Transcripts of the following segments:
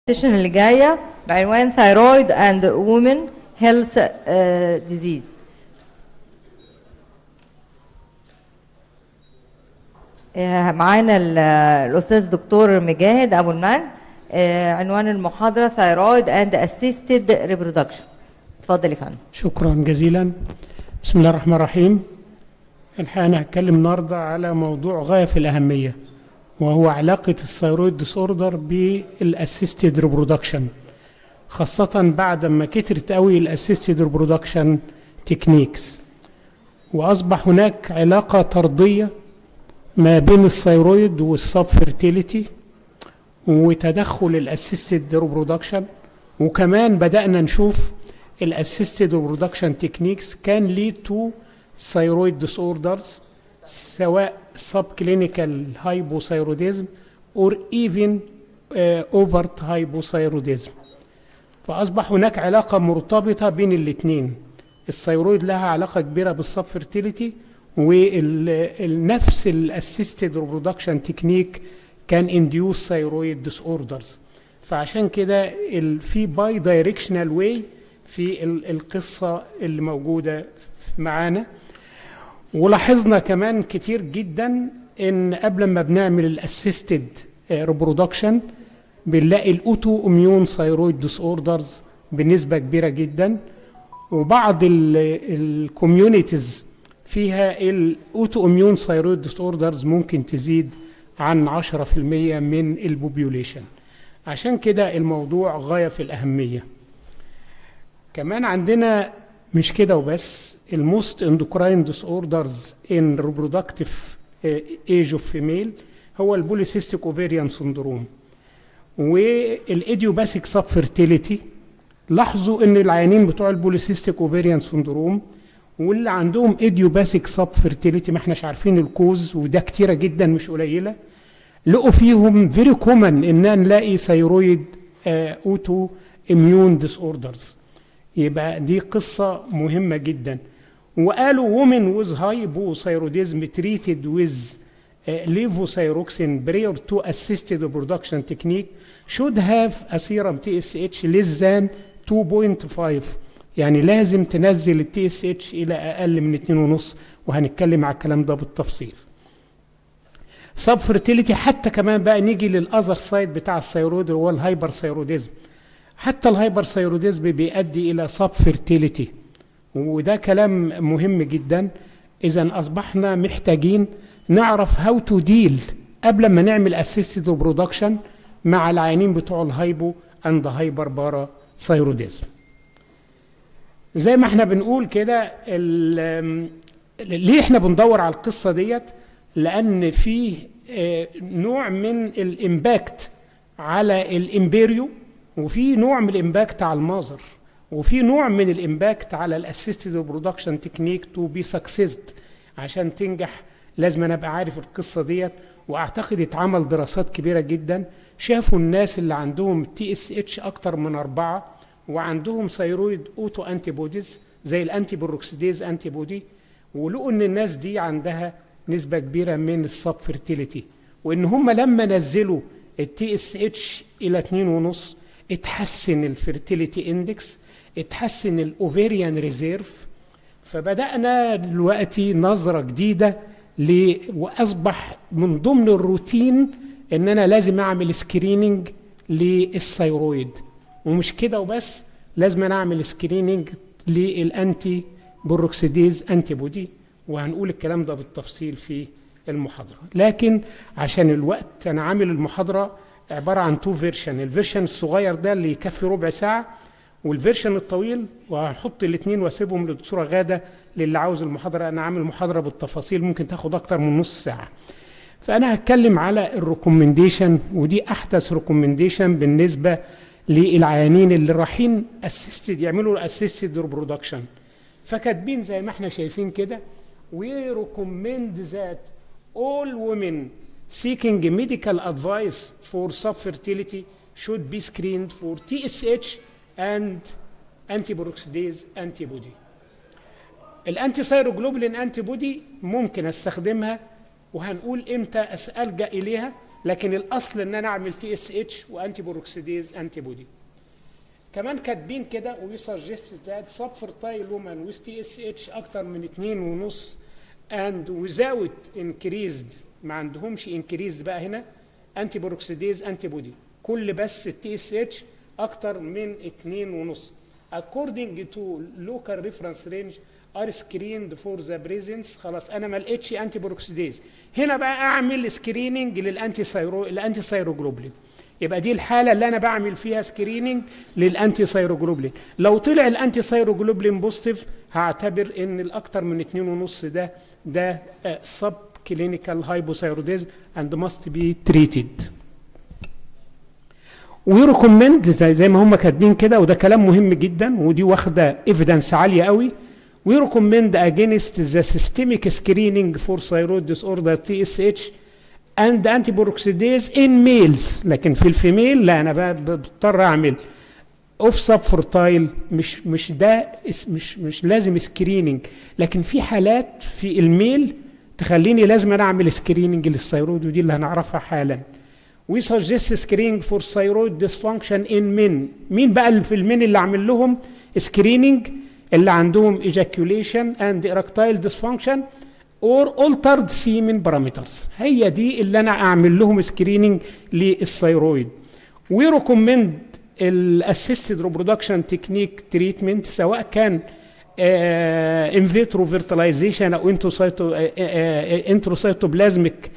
السيشن اللي جايه بعنوان ثايرويد اند وومن هيلث ديزيز معانا ال- الاستاذ دكتور مجاهد ابو المجد آه، عنوان المحاضره ثايرويد اند اسيستد ريبرودكشن اتفضل يا فندم شكرا جزيلا بسم الله الرحمن الرحيم الحقيقة أنا هتكلم النهاردة على موضوع غاية في الأهمية وهو علاقة الثيرويد ديس اوردر بالاسيستد ريبرودكشن خاصة بعد ما كترت قوي الاسيستد ريبرودكشن تكنيكس وأصبح هناك علاقة طردية ما بين الثيرويد والسب فيرتيليتي وتدخل الاسيستد ريبرودكشن وكمان بدأنا نشوف الاسيستد ريبرودكشن تكنيكس كان ليد تو ثيرويد ديس اوردرز سواء سب كلينيكال هايبوثايروديزم اور ايفن اوفرت هايبوثايروديزم فاصبح هناك علاقه مرتبطه بين الاثنين الثيرويد لها علاقه كبيره بالسب فيرتيليتي ونفس الاسيستد ريبرودكشن تكنيك كان انديوس ثيرويد ديس اوردرز فعشان كده ال- في باي دايركشنال واي في ال- القصه اللي موجوده معانا ولاحظنا كمان كتير جدا ان قبل ما بنعمل الاسيستد ريبرودكشن بنلاقي الاوتو اميون ثيرويد ديس اوردرز بنسبه كبيره جدا وبعض الكوميونيتيز فيها الاوتو اميون ثيرويد ديس اوردرز ممكن تزيد عن 10% من البوبيوليشن عشان كده الموضوع غايه في الاهميه كمان عندنا مش كده وبس الموست اندوكراين ديس اوردرز ان ريبرودكتيف ايج اوف فيميل هو البوليسيستيك اوفيريان سندروم والايديوباثيك سب فيرتيليتي لاحظوا ان العيانين بتوع البوليسيستيك اوفيريان سندروم واللي عندهم ايديوباثيك سب فيرتيليتي ما احناش عارفين الكوز وده كتيره جدا مش قليله لقوا فيهم فيري كومن ان نلاقي ثيرويد اوتو اميون ديس اوردرز يبقى دي قصة مهمة جدا وقالوا women with hypothyroidism treated with uh, levothyroxine prior to assisted reproduction technique should have a serum TSH less than 2.5 يعني لازم تنزل ال TSH إلى أقل من 2.5 وهنتكلم على الكلام ده بالتفصيل سب فيرتيليتي حتى كمان بقى نيجي للأذر سايد بتاع الثيرويد اللي هو الهايبر ثيروديزم حتى الهايبر ثيروديزم بيؤدي الى سب فيرتيليتي وده كلام مهم جدا اذا اصبحنا محتاجين نعرف هاو تو ديل قبل ما نعمل اسيستد برودكشن مع العيانين بتوع الهايبو اند هايبر بارا ثيروديزم زي ما احنا بنقول كده ال- ليه احنا بندور على القصه ديت لان في آه، نوع من الامباكت على الامبيريو وفي نوع من الامباكت على المازر وفي نوع من الامباكت على الاسيستد برودكشن تكنيك تو بي سكسيسد عشان تنجح لازم انا ابقى عارف القصه ديت واعتقد اتعمل دراسات كبيره جدا شافوا الناس اللي عندهم تي اس اتش اكتر من اربعه وعندهم ثيرويد اوتو انتي بوديز زي الانتي بروكسيديز انتي بودي ولقوا ان الناس دي عندها نسبه كبيره من السب فيرتيليتي وان هم لما نزلوا التي اس اتش الى 2.5 اتحسن الفيرتيليتي اندكس اتحسن الاوفيريان ريزيرف فبدانا دلوقتي نظره جديده ل واصبح من ضمن الروتين ان انا لازم اعمل سكريننج للثيرويد ومش كده وبس لازم أنا اعمل سكريننج للانتي بروكسيديز انتي بودي وهنقول الكلام ده بالتفصيل في المحاضره لكن عشان الوقت انا عامل المحاضره عباره عن تو فيرشن الفيرشن الصغير ده اللي يكفي ربع ساعه والفيرشن الطويل وهنحط الاثنين واسيبهم للدكتوره غاده للي عاوز المحاضره انا عامل محاضره بالتفاصيل ممكن تاخد اكتر من نص ساعه فانا هتكلم على الريكومنديشن ودي احدث ريكومنديشن بالنسبه للعيانين اللي رايحين اسيستد يعملوا اسيستد ريبرودكشن فكاتبين زي ما احنا شايفين كده we recommend that all women seeking medical advice for subfertility should be screened for TSH and antiperoxidase antibody. الانتي ثايروجلوبولين انتي بودي ممكن استخدمها وهنقول امتى أس- الجا اليها لكن الاصل ان انا اعمل تي اس اتش وانتي بوروكسيديز انتي بودي كمان كاتبين كده وي سجست ذات سب فيرتايل وومن ويز تي اس اتش اكتر من 2.5 and without increased ما عندهمش increased بقى هنا انتي بوروكسيديز انتي بودي كل بس التي اس اتش اكتر من 2.5 according to local reference range are screened for the presence خلاص انا ما لقيتش انتي بروكسيديز هنا بقى اعمل سكريننج للانتي سايرو الانتي سايروجلوبلين يبقى دي الحاله اللي انا بعمل فيها سكريننج للانتي سايروجلوبلين لو طلع الانتي سايروجلوبلين بوزيتيف هعتبر ان الاكثر من 2.5 ده ده سب كلينيكال هايبوثايروديزم اند ماست بي تريتد ويريكومند زي, زي ما هم كاتبين كده وده كلام مهم جدا ودي واخده ايفيدنس عاليه قوي we recommend against the systemic screening for thyroid disorder TSH and antiboroxidase in males لكن في الفيميل لا انا بضطر اعمل اوف سب فورتايل مش مش ده مش مش لازم سكريننج لكن في حالات في الميل تخليني لازم انا اعمل سكريننج للثيرويد ودي اللي هنعرفها حالا we suggest screening for thyroid dysfunction in men مين بقى اللي في المين اللي عامل لهم سكريننج اللي عندهم ejaculation and erectile dysfunction or altered semen parameters هي دي اللي انا اعمل لهم سكريننج للثيرويد we recommend الاسيستد reproduction technique treatment سواء كان ان فيترو فيرتلايزيشن او انتروسايتو انتروسايتوبلازميك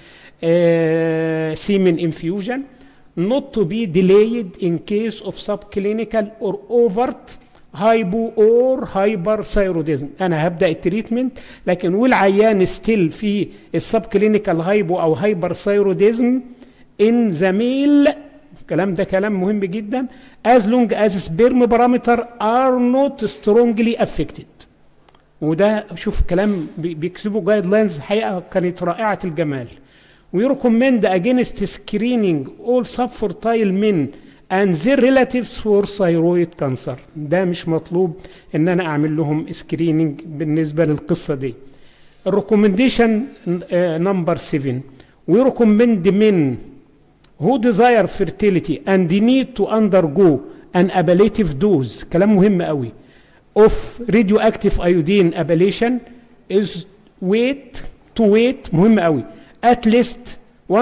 semen infusion not to be delayed in case of subclinical or overt هايبو اور هايبر ثايروديزم انا هبدا التريتمنت لكن والعيان ستيل في السب كلينيكال هايبو او هايبر ثايروديزم ان ذا ميل الكلام ده كلام مهم جدا as long as sperm parameter are not strongly affected وده شوف كلام بيكتبوا جايد لاينز الحقيقه كانت رائعه الجمال ويركومند against screening all subfertile men and their relatives for thyroid cancer ده مش مطلوب ان انا اعمل لهم سكريننج بالنسبه للقصه دي الريكومنديشن نمبر 7 we recommend men who desire fertility and need to undergo an ablative dose كلام مهم قوي of radioactive iodine ablation is wait to wait مهم قوي at least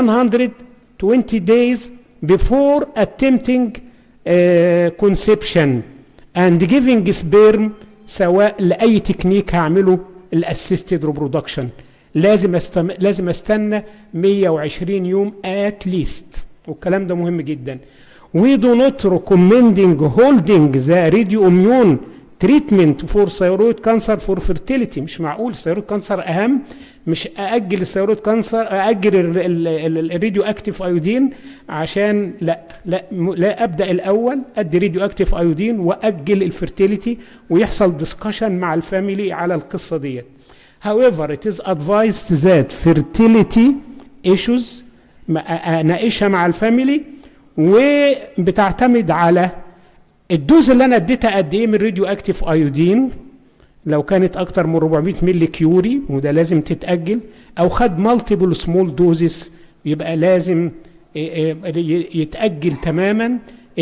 120 days before attempting uh, conception and giving sperm سواء لاي تكنيك هعمله الاسيستد reproduction لازم استم... لازم استنى 120 يوم at least والكلام ده مهم جدا we do not recommending holding the radioimmune treatment for thyroid cancer for fertility مش معقول الثيرويد كانسر اهم مش ااجل الثيرويد كانسر ااجل الراديو اكتيف ايودين عشان لا لا لا ابدا الاول ادي راديو اكتيف ايودين واجل الفرتيليتي ويحصل ديسكشن مع الفاميلي على القصه ديت however it is advised that fertility issues اناقشها مع الفاميلي وبتعتمد على الدوز اللي انا اديتها قد ايه من راديو اكتيف ايودين لو كانت اكتر من 400 ملي كيوري وده لازم تتاجل او خد مالتيبل سمول دوزز يبقى لازم يتاجل تماما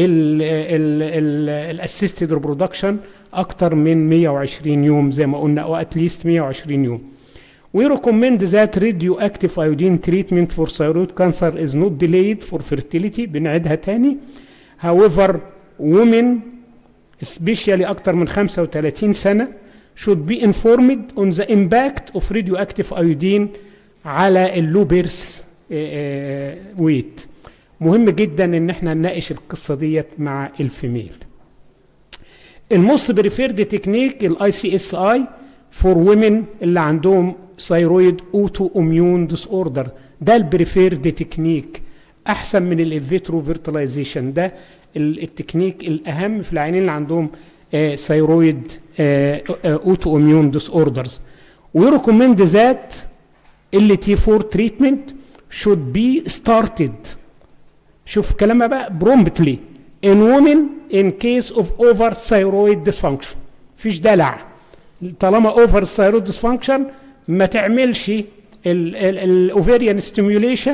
الاسيستد ريبرودكشن اكتر من 120 يوم زي ما قلنا او اتليست 120 يوم We recommend that radioactive iodine treatment for thyroid cancer is not delayed for fertility بنعيدها تاني however women especially أكتر من 35 سنة should be informed on the impact of radioactive iodine على اللو بيرث ويت مهم جدا ان احنا نناقش القصه ديت مع الفيميل الموست بريفيرد تكنيك الاي سي اس اي فور ويمن اللي عندهم ثايرويد اوتو اميون ديس اوردر ده البريفيرد تكنيك احسن من الانفيترو فيرتلايزيشن ده التكنيك الاهم في العينين اللي عندهم ثايرويد اوتو اميون ديس اوردرز ويريكومند ذات ال تي 4 تريتمنت should be started شوف كلامها بقى promptly in women in case of over thyroid dysfunction فيش دلع طالما over thyroid dysfunction ما تعملش الاوفيريان ستيميوليشن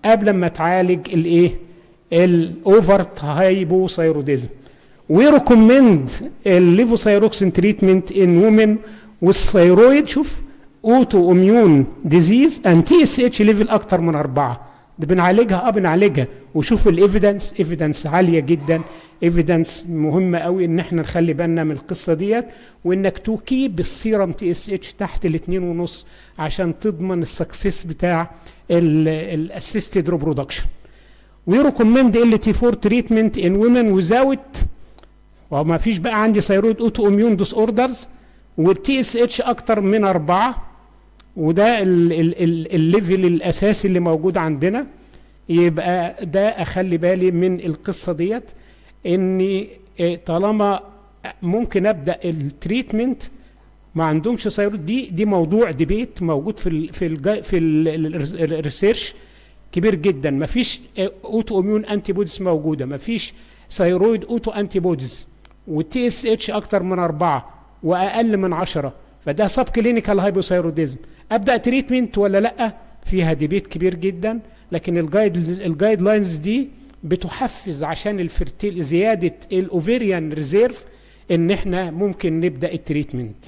قبل ما تعالج الايه الاوفر هايبوثايروديزم ويريكومند الليفوثايروكسين تريتمنت ان وومن والثيرويد شوف اوتو اميون ديزيز ان تي اس اتش ليفل اكتر من اربعه ده بنعالجها اه بنعالجها وشوف الايفيدنس ايفيدنس عاليه جدا ايفيدنس مهمه قوي ان احنا نخلي بالنا من القصه ديت وانك توكيب السيرم تي اس اتش تحت الاثنين ونص عشان تضمن السكسس بتاع الاسيستد ريبرودكشن ويريكومند ال تي 4 تريتمنت ان وومن وزاوت وما فيش بقى عندي ثيرويد اوتو اميون ديس اوردرز والتي اس اتش اكتر من اربعه وده ال- ال- ال- الليفل الاساسي اللي موجود عندنا يبقى ده اخلي بالي من القصه ديت اني إيه، طالما ممكن ابدا التريتمنت ما عندهمش ثيرويد دي دي موضوع ديبيت موجود في ال في ال في ال- الريسيرش كبير جدا ما فيش اوتو اميون انتي بوديز موجوده ما فيش ثيرويد اوتو انتي بوديز والتي اس اتش اكتر من اربعه واقل من عشرة فده سب كلينيكال هايبوثايروديزم ابدا تريتمنت ولا لا فيها ديبيت كبير جدا لكن الجايد الجايد لاينز دي بتحفز عشان الفرتيل زياده الاوفيريان ريزيرف ان احنا ممكن نبدا التريتمنت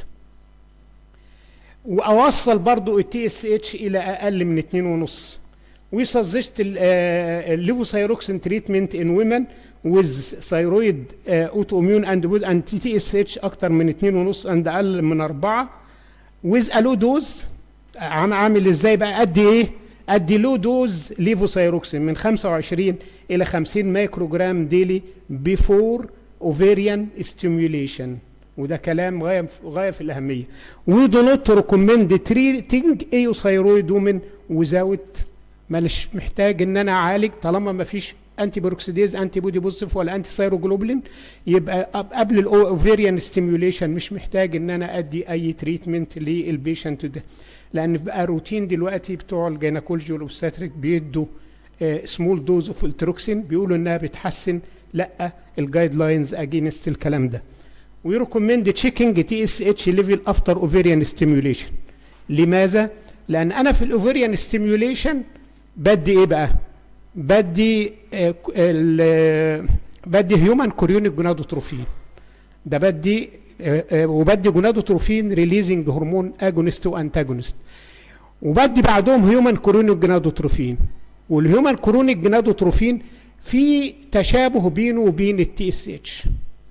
واوصل برضو التي اس اتش الى اقل من 2 ونص وسجست الليفوثايروكسين تريتمنت ان ويمن with thyroid uh, autoimmune and with anti TSH اكتر من 2 ونص and اقل من 4 with a low dose عم عامل ازاي بقى قد ايه ادي لو دوز ليفوثايروكسين من 25 الى 50 مايكرو جرام ديلي بيفور اوفيريان ستيميوليشن وده كلام غايه غايه في الاهميه we do not recommend treating euthyroid women without مش محتاج ان انا اعالج طالما ما فيش انتي بروكسيديز انتي بودي بوزيتيف ولا انتي ثايروجلوبولين يبقى أب- قبل الاوفيريان ستيميوليشن مش محتاج ان انا ادي اي تريتمنت للبيشنت ده لان بقى روتين دلوقتي بتوع الجينيكولوجي والاوبستاتريك بيدوا سمول دوز اوف التروكسين بيقولوا انها بتحسن لا الجايد لاينز اجينست الكلام ده ويريكومند تشيكينج تي اس اتش ليفل افتر اوفيريان ستيميوليشن لماذا؟ لان انا في الاوفيريان ستيميوليشن بدي ايه بقى؟ بدي آه، ك- ال- آه، بدي هيومن كوريونيك جونادوتروفين ده بدي آه، آه، وبدي جونادوتروفين ريليزنج هرمون اجونست وانتاجونست وبدي بعدهم هيومن كورونيك جنادوتروفين والهيومن كورونيك جنادوتروفين في تشابه بينه وبين التي اس اتش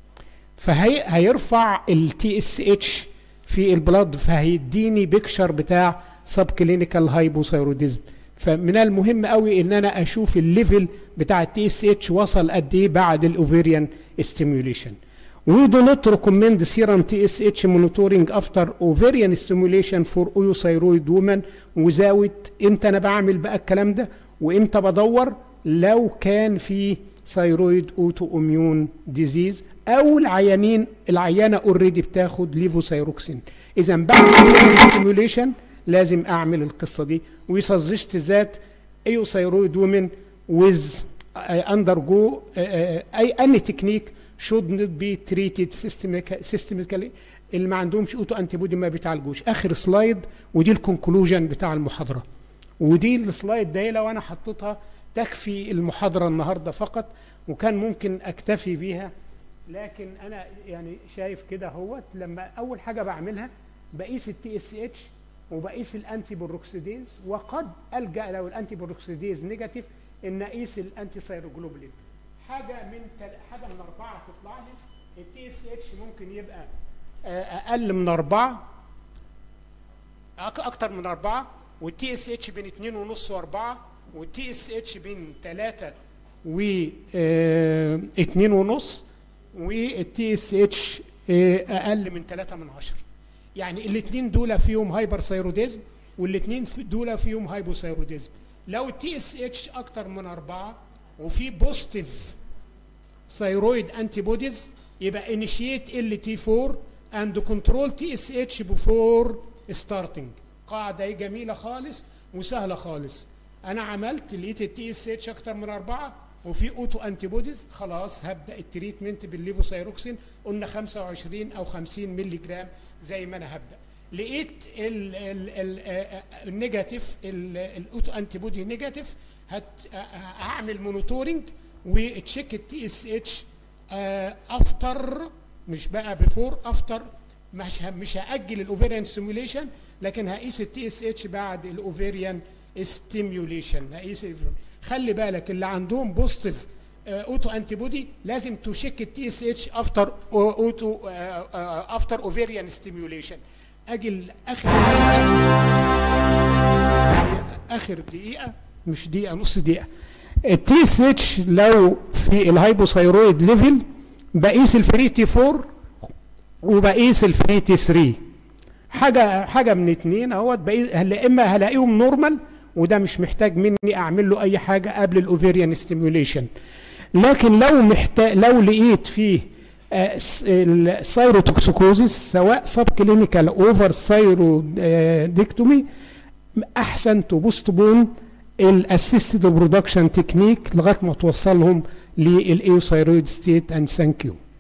فهيرفع التي اس اتش في البلاد فهيديني بيكشر بتاع سب كلينيكال هايبوثايروديزم فمن المهم قوي ان انا اشوف الليفل بتاع التي اس اتش وصل قد ايه بعد الاوفيريان ستيميوليشن We do not recommend serum TSH monitoring after ovarian stimulation for euthyroid women without امتى انا بعمل بقى الكلام ده وامتى بدور لو كان في ثيرويد اوتو اميون ديزيز او العيانين العيانه اوريدي بتاخد ليفوثايروكسين اذا بعد ستيميوليشن لازم اعمل القصه دي ويسجست ذات ايوثايرويد وومن with uh, undergo uh, uh, اي any technique should not be treated systemic- systemically اللي ما عندهمش اوتو انتي بودي ما بيتعالجوش اخر سلايد ودي الكونكلوجن بتاع المحاضره ودي السلايد ده لو انا حطيتها تكفي المحاضره النهارده فقط وكان ممكن اكتفي بيها لكن انا يعني شايف كده اهوت لما اول حاجه بعملها بقيس التي اس اتش وبقيس الانتي بروكسيديز وقد الجا لو الانتي بروكسيديز نيجاتيف ان اقيس الانتي ثايروجلوبولين حاجه من تل... حاجه من اربعه تطلع لي التي اس اتش ممكن يبقى آه، اقل من اربعه أك- اكتر من اربعه والتي اس اتش بين اتنين ونص واربعه والتي اس اتش بين ثلاثه و آه، اتنين ونص والتي اس اتش اقل من ثلاثة من عشرة يعني الاثنين دول فيهم هايبر ثايروديزم والاثنين دول فيهم هايبوثايروديزم لو التي اس اتش اكتر من اربعه وفي بوزيتيف ثايرويد انتي بوديز يبقى انيشيت ال تي 4 اند كنترول تي اس اتش بفور ستارتنج قاعده إيه جميله خالص وسهله خالص انا عملت لقيت التي اس اتش اكتر من اربعه وفي اوتو انتي بوديز خلاص هبدا التريتمنت بالليفوثايروكسين قلنا 25 او 50 مللي جرام زي ما انا هبدا لقيت ال- ال- ال- آه، النيجاتيف ال- الاوتو انتي بودي نيجاتيف هت آه، آه، هعمل مونيتورنج وتشيك التي اس اتش افتر مش بقى بيفور افتر مش ه- مش هاجل الاوفيريان ستيميوليشن لكن هقيس التي اس اتش بعد الاوفيريان ستيميوليشن هقيس خلي بالك اللي عندهم بوزيتيف اوتو انتي بودي لازم تشيك التي اس اتش افتر اوتو افتر اوفيريان ستيميوليشن اجي اخر اخر دقيقه مش دقيقه نص دقيقه التي اس اتش لو في الهايبوثايرويد ليفل بقيس الفري تي 4 وبقيس الفري تي 3 حاجه حاجه من اتنين اهوت بقيس يا اما هلاقيهم نورمال وده مش محتاج مني اعمل له اي حاجه قبل الاوفيريان ستيميوليشن لكن لو محتاج لو لقيت فيه السايروتوكسيكوزيس سواء سب كلينيكال اوفر سايروديكتومي احسن تبوستبون الاسيستد برودكشن تكنيك لغايه ما توصلهم للايوثايرويد ستيت اند ثانك يو